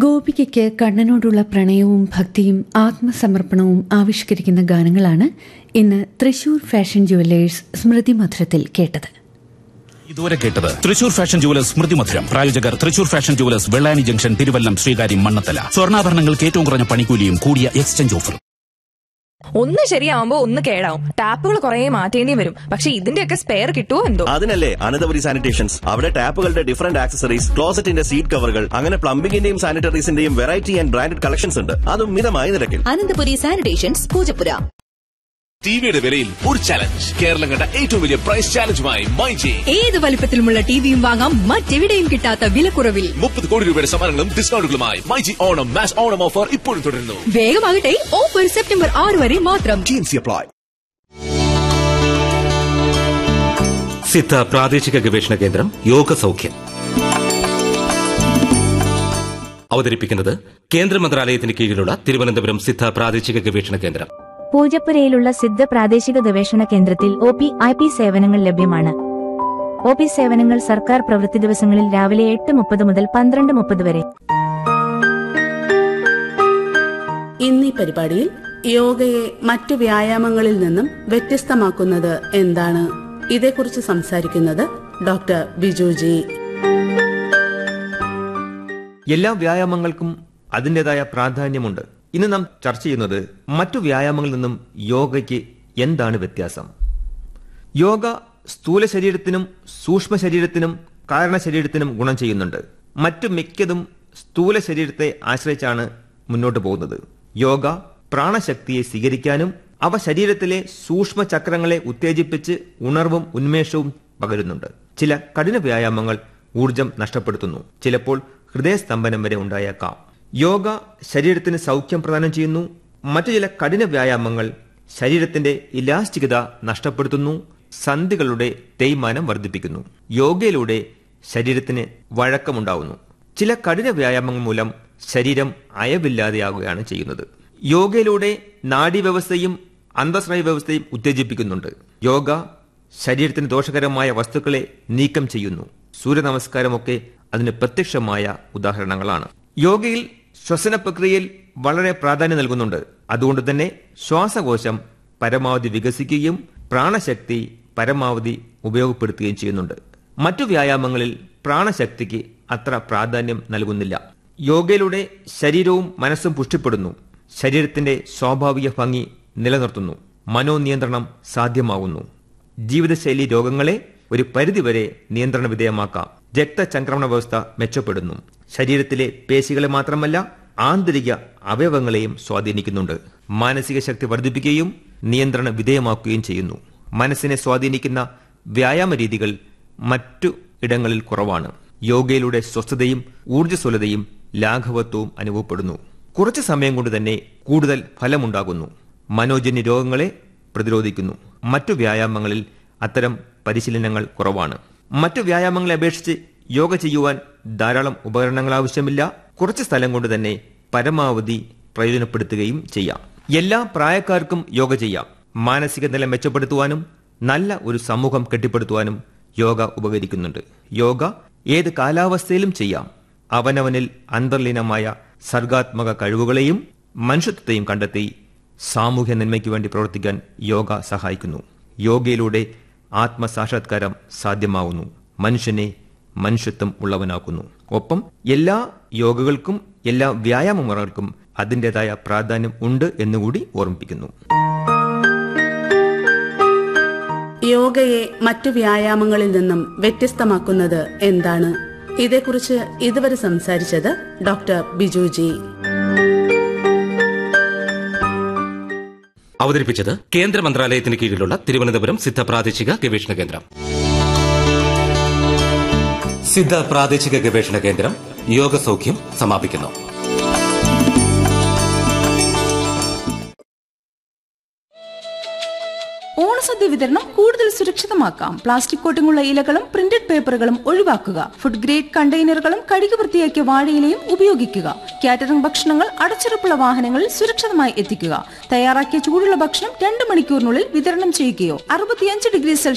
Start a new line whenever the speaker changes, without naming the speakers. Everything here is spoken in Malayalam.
ഗോപികയ്ക്ക് കണ്ണനോടുള്ള പ്രണയവും ഭക്തിയും ആത്മസമർപ്പണവും ആവിഷ്കരിക്കുന്ന ഗാനങ്ങളാണ് ഇന്ന് തൃശൂർ ഫാഷൻ ജുവല്ലേഴ്സ് സ്മൃതി മധുരത്തിൽ കേട്ടത്
ഇതുവരെ കേട്ടത് തൃശൂർ ഫാഷൻ ജുവലേഴ്സ് സ്മൃതി മധുരം പ്രായോജകർ Thrissur fashion jewellers Vellani junction Thiruvallam Sreekaryam Mannanthala സ്വർണ്ണാഭരണങ്ങൾക്ക് ഏറ്റവും കുറഞ്ഞ പണിക്കൂലിയും കൂടിയ എക്സ്ചേഞ്ച് ഓഫർ
ഒന്ന് ശരിയാവുമ്പോ ഒന്ന് കേടാവും ടാപ്പുകൾ കുറെ മാറ്റേണ്ടി വരും പക്ഷെ ഇതിന്റെയൊക്കെ സ്പെയർ കിട്ടുമോ എന്തോ
അതിനല്ലേ അനന്തപുരി സാനിറ്റേഷൻസ് അവിടെ ടാപ്പുകളുടെ ഡിഫറന്റ് ആക്സസറീസ് ക്ലോസറ്റിന്റെ സീറ്റ് കവറുകൾ അങ്ങനെ പ്ലംബിംഗിന്റെയും സാനിറ്ററീസിന്റെയും വെറൈറ്റി ആൻഡ് ബ്രാൻഡഡ് കളക്ഷൻസ് ഉണ്ട് അതും മിതമായ നിരക്കിൽ
അനന്തപുരി സാനിറ്റേഷൻസ് പൂജപ്പുര
ടിവിയുടെ വിലയിൽ ഒരു ചലഞ്ച് കേരളം കണ്ട ഏറ്റവും വലിയ പ്രൈസ് ചാലഞ്ചുമായി മൈജി
ഏത് വലിപ്പത്തിലുമുള്ള ടിവിയും വാങ്ങാം മറ്റെവിടെയും കിട്ടാത്ത വിലക്കുറവിൽ
മുപ്പത് കോടി രൂപയുടെ സമ്മാനങ്ങളും ഡിസ്കൗണ്ടുകളുമായി മൈജി ഓണം മാസ് ഓണം ഓഫർ ഇപ്പോഴും തുടരുന്നു
വേഗമാകട്ടെ ഓഫർ സെപ്റ്റംബർ ആറ് വരെ മാത്രം
അപ്ലൈ
സിദ്ധ പ്രാദേശിക ഗവേഷണ കേന്ദ്രം യോഗ സൗഖ്യം അവതരിപ്പിക്കുന്നത് കേന്ദ്ര മന്ത്രാലയത്തിന് കീഴിലുള്ള തിരുവനന്തപുരം സിദ്ധ പ്രാദേശിക ഗവേഷണ കേന്ദ്രം
പൂജപ്പുരയിലുള്ള സിദ്ധ പ്രാദേശിക ഗവേഷണ കേന്ദ്രത്തിൽ ഒ പി ഐ പി സേവനങ്ങൾ ലഭ്യമാണ് ഒ പി സേവനങ്ങൾ സർക്കാർ പ്രവൃത്തി ദിവസങ്ങളിൽ രാവിലെ എട്ട് മുപ്പത് മുതൽ പന്ത്രണ്ട് മുപ്പത് വരെ
ഇന്നീ പരിപാടിയിൽ യോഗയെ മറ്റു വ്യായാമങ്ങളിൽ നിന്നും വ്യത്യസ്തമാക്കുന്നത് എന്താണ് ഇതേക്കുറിച്ച് സംസാരിക്കുന്നത് ഡോക്ടർ ബിജുജി
എല്ലാ വ്യായാമങ്ങൾക്കും അതിൻ്റെതായ പ്രാധാന്യമുണ്ട് ഇന്ന് നാം ചർച്ച ചെയ്യുന്നത് മറ്റു വ്യായാമങ്ങളിൽ നിന്നും യോഗയ്ക്ക് എന്താണ് വ്യത്യാസം യോഗ സ്ഥൂല ശരീരത്തിനും സൂക്ഷ്മ ശരീരത്തിനും കാരണ ശരീരത്തിനും ഗുണം ചെയ്യുന്നുണ്ട് മറ്റു മിക്കതും സ്ഥൂല ശരീരത്തെ ആശ്രയിച്ചാണ് മുന്നോട്ട് പോകുന്നത് യോഗ പ്രാണശക്തിയെ സ്വീകരിക്കാനും അവ ശരീരത്തിലെ സൂക്ഷ്മ ചക്രങ്ങളെ ഉത്തേജിപ്പിച്ച് ഉണർവും ഉന്മേഷവും പകരുന്നുണ്ട് ചില കഠിന വ്യായാമങ്ങൾ ഊർജം നഷ്ടപ്പെടുത്തുന്നു ചിലപ്പോൾ ഹൃദയസ്തംഭനം വരെ ഉണ്ടായേക്കാം യോഗ ശരീരത്തിന് സൗഖ്യം പ്രദാനം ചെയ്യുന്നു മറ്റു ചില കഠിന വ്യായാമങ്ങൾ ശരീരത്തിന്റെ ഇലാസ്റ്റികത നഷ്ടപ്പെടുത്തുന്നു സന്ധികളുടെ തേയ്മാനം വർദ്ധിപ്പിക്കുന്നു യോഗയിലൂടെ ശരീരത്തിന് വഴക്കമുണ്ടാവുന്നു ചില കഠിന വ്യായാമങ്ങൾ മൂലം ശരീരം അയവില്ലാതെയാകുകയാണ് ചെയ്യുന്നത് യോഗയിലൂടെ നാഡീവ്യവസ്ഥയും അന്തസ്രായ വ്യവസ്ഥയും ഉത്തേജിപ്പിക്കുന്നുണ്ട് യോഗ ശരീരത്തിന് ദോഷകരമായ വസ്തുക്കളെ നീക്കം ചെയ്യുന്നു സൂര്യനമസ്കാരമൊക്കെ അതിന് പ്രത്യക്ഷമായ ഉദാഹരണങ്ങളാണ് യോഗയിൽ ശ്വസന പ്രക്രിയയിൽ വളരെ പ്രാധാന്യം നൽകുന്നുണ്ട് അതുകൊണ്ട് തന്നെ ശ്വാസകോശം പരമാവധി വികസിക്കുകയും പ്രാണശക്തി പരമാവധി ഉപയോഗപ്പെടുത്തുകയും ചെയ്യുന്നുണ്ട് മറ്റു വ്യായാമങ്ങളിൽ പ്രാണശക്തിക്ക് അത്ര പ്രാധാന്യം നൽകുന്നില്ല യോഗയിലൂടെ ശരീരവും മനസ്സും പുഷ്ടിപ്പെടുന്നു ശരീരത്തിന്റെ സ്വാഭാവിക ഭംഗി നിലനിർത്തുന്നു മനോനിയന്ത്രണം സാധ്യമാകുന്നു ജീവിതശൈലി രോഗങ്ങളെ ഒരു പരിധിവരെ നിയന്ത്രണ വിധേയമാക്കാം രക്തചംക്രമണ വ്യവസ്ഥ മെച്ചപ്പെടുന്നു ശരീരത്തിലെ പേശികളെ മാത്രമല്ല ആന്തരിക അവയവങ്ങളെയും സ്വാധീനിക്കുന്നുണ്ട് മാനസിക ശക്തി വർദ്ധിപ്പിക്കുകയും നിയന്ത്രണ വിധേയമാക്കുകയും ചെയ്യുന്നു മനസ്സിനെ സ്വാധീനിക്കുന്ന വ്യായാമ രീതികൾ മറ്റു ഇടങ്ങളിൽ കുറവാണ് യോഗയിലൂടെ സ്വസ്ഥതയും ഊർജ്ജസ്വലതയും ലാഘവത്വവും അനുഭവപ്പെടുന്നു കുറച്ചു സമയം കൊണ്ട് തന്നെ കൂടുതൽ ഫലമുണ്ടാകുന്നു മനോജന്യ രോഗങ്ങളെ പ്രതിരോധിക്കുന്നു മറ്റു വ്യായാമങ്ങളിൽ അത്തരം പരിശീലനങ്ങൾ കുറവാണ് മറ്റു വ്യായാമങ്ങളെ അപേക്ഷിച്ച് യോഗ ചെയ്യുവാൻ ധാരാളം ഉപകരണങ്ങൾ ആവശ്യമില്ല കുറച്ച് സ്ഥലം കൊണ്ട് തന്നെ പരമാവധി പ്രയോജനപ്പെടുത്തുകയും ചെയ്യാം എല്ലാ പ്രായക്കാർക്കും യോഗ ചെയ്യാം മാനസിക നില മെച്ചപ്പെടുത്തുവാനും നല്ല ഒരു സമൂഹം കെട്ടിപ്പടുത്തുവാനും യോഗ ഉപകരിക്കുന്നുണ്ട് യോഗ ഏത് കാലാവസ്ഥയിലും ചെയ്യാം അവനവനിൽ അന്തർലീനമായ സർഗാത്മക കഴിവുകളെയും മനുഷ്യത്വത്തെയും കണ്ടെത്തി സാമൂഹ്യ നന്മയ്ക്ക് വേണ്ടി പ്രവർത്തിക്കാൻ യോഗ സഹായിക്കുന്നു യോഗയിലൂടെ ആത്മസാക്ഷാത്കാരം സാധ്യമാവുന്നു മനുഷ്യനെ മനുഷ്യത്വം ഉള്ളവനാക്കുന്നു ഒപ്പം എല്ലാ യോഗകൾക്കും എല്ലാ വ്യായാമ മുറകൾക്കും അതിൻ്റെതായ പ്രാധാന്യം ഉണ്ട് എന്നുകൂടി ഓർമ്മിപ്പിക്കുന്നു
യോഗയെ മറ്റു വ്യായാമങ്ങളിൽ നിന്നും വ്യത്യസ്തമാക്കുന്നത് എന്താണ് ഇതേക്കുറിച്ച് ഇതുവരെ സംസാരിച്ചത് ഡോക്ടർ ബിജുജി
അവതരിപ്പിച്ചത് കേന്ദ്ര മന്ത്രാലയത്തിന് കീഴിലുള്ള തിരുവനന്തപുരം സിദ്ധ പ്രാദേശിക ഗവേഷണ കേന്ദ്രം സിദ്ധ പ്രാദേശിക ഗവേഷണ കേന്ദ്രം യോഗ സൗഖ്യം സമാപിക്കുന്നു
ഓണസദ്യ വിതരണം കൂടുതൽ സുരക്ഷിതമാക്കാം പ്ലാസ്റ്റിക് കോട്ടിങ്ങുള്ള ഇലകളും പ്രിന്റഡ് പേപ്പറുകളും ഒഴിവാക്കുക ഫുഡ് ഗ്രേഡ് കണ്ടെയ്നറുകളും കഴുകി വൃത്തിയാക്കിയ വാഴയിലയും ഉപയോഗിക്കുക കാറ്ററിംഗ് ഭക്ഷണങ്ങൾ അടച്ചുറപ്പുള്ള വാഹനങ്ങളിൽ സുരക്ഷിതമായി എത്തിക്കുക തയ്യാറാക്കിയ ചൂടുള്ള ഭക്ഷണം രണ്ട് മണിക്കൂറിനുള്ളിൽ വിതരണം ചെയ്യുകയോ അറുപത്തിയഞ്ച് ഡിഗ്രി സെൽഷ്യസ്